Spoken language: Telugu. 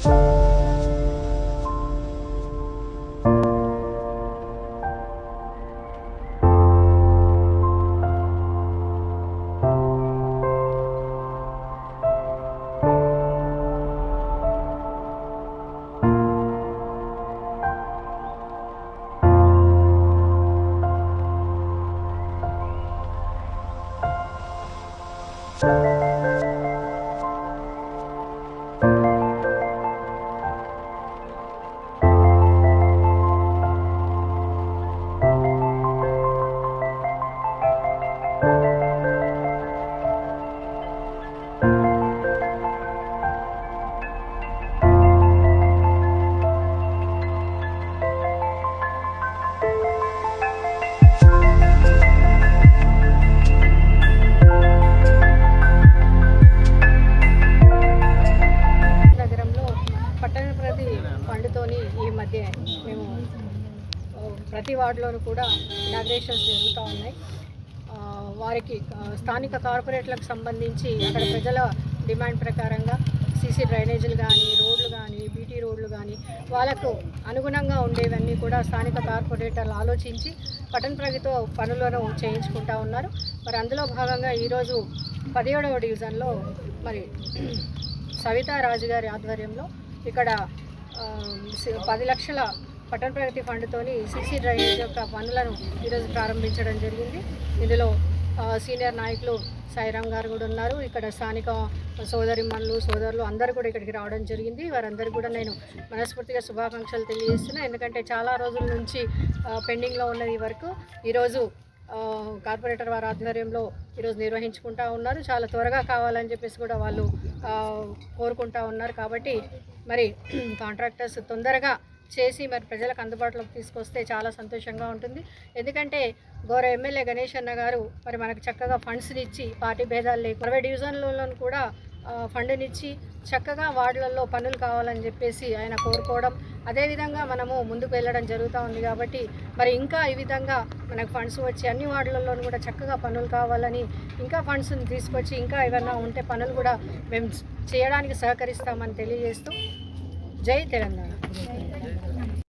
నగరంలో పట్టణ ప్రతి ఫండ్తోని ఈ మధ్య మేము ఆ, ప్రతి వార్డులోనూ కూడా ఇనాగ్రేషన్స్ జరుగుతూ ఉన్నాయి ఆ, వారికి ఆ, స్థానిక కార్పొరేట్లకు సంబంధించి అక్కడ ప్రజల డిమాండ్ ప్రకారంగా సీసీ డ్రైనేజీలు కానీ రోడ్లు కానీ బీటీ రోడ్లు కానీ వాళ్ళకు అనుగుణంగా ఉండేవన్నీ కూడా స్థానిక కార్పొరేటర్లు ఆలోచించి పట్టణ ప్రగతితో పనులను చేయించుకుంటా ఉన్నారు మరి అందులో భాగంగా ఈరోజు పదిహేడవ డివిజన్లో మరి సవితా రాజు గారి ఆధ్వర్యంలో ఇక్కడ ఆ, సి- పది లక్షల పట్టణ ప్రగతి ఫండ్తోని సీసీ డ్రైనేజ్ యొక్క పనులను ఈరోజు ప్రారంభించడం జరిగింది ఇందులో ఆ, సీనియర్ నాయకులు సాయిరామ్ గారు కూడా ఉన్నారు ఇక్కడ స్థానిక సోదరిమణులు సోదరులు అందరూ కూడా ఇక్కడికి రావడం జరిగింది వారందరికీ కూడా నేను మనస్ఫూర్తిగా శుభాకాంక్షలు తెలియజేస్తున్నా ఎందుకంటే చాలా రోజుల నుంచి ఆ, పెండింగ్లో ఉన్నది ఈ వరకు ఈరోజు ఆ, కార్పొరేటర్ వారి ఆధ్వర్యంలో ఈరోజు నిర్వహించుకుంటా ఉన్నారు చాలా త్వరగా కావాలని చెప్పేసి కూడా వాళ్ళు ఆ, కోరుకుంటా ఉన్నారు కాబట్టి మరి కాంట్రాక్టర్స్ తొందరగా చేసి మరి ప్రజలకు అందుబాటులోకి తీసుకొస్తే చాలా సంతోషంగా ఉంటుంది ఎందుకంటే గౌరవ ఎమ్మెల్యే గణేష్ అన్న గారు మరి మనకు చక్కగా ఫండ్స్ని ఇచ్చి పార్టీ భేదాలు లేకుండా అరవై డివిజన్లలో కూడా ఆ, ఫండ్నిచ్చి చక్కగా వార్డులలో పనులు కావాలని చెప్పేసి ఆయన కోరుకోవడం అదేవిధంగా మనము ముందుకు వెళ్ళడం జరుగుతూ ఉంది కాబట్టి మరి ఇంకా ఈ విధంగా మనకు ఫండ్స్ వచ్చి అన్ని వార్డులలో కూడా చక్కగా పనులు కావాలని ఇంకా ఫండ్స్ని తీసుకొచ్చి ఇంకా ఏమైనా ఉంటే పనులు కూడా మేము చేయడానికి సహకరిస్తామని తెలియజేస్తూ జై తెలంగాణ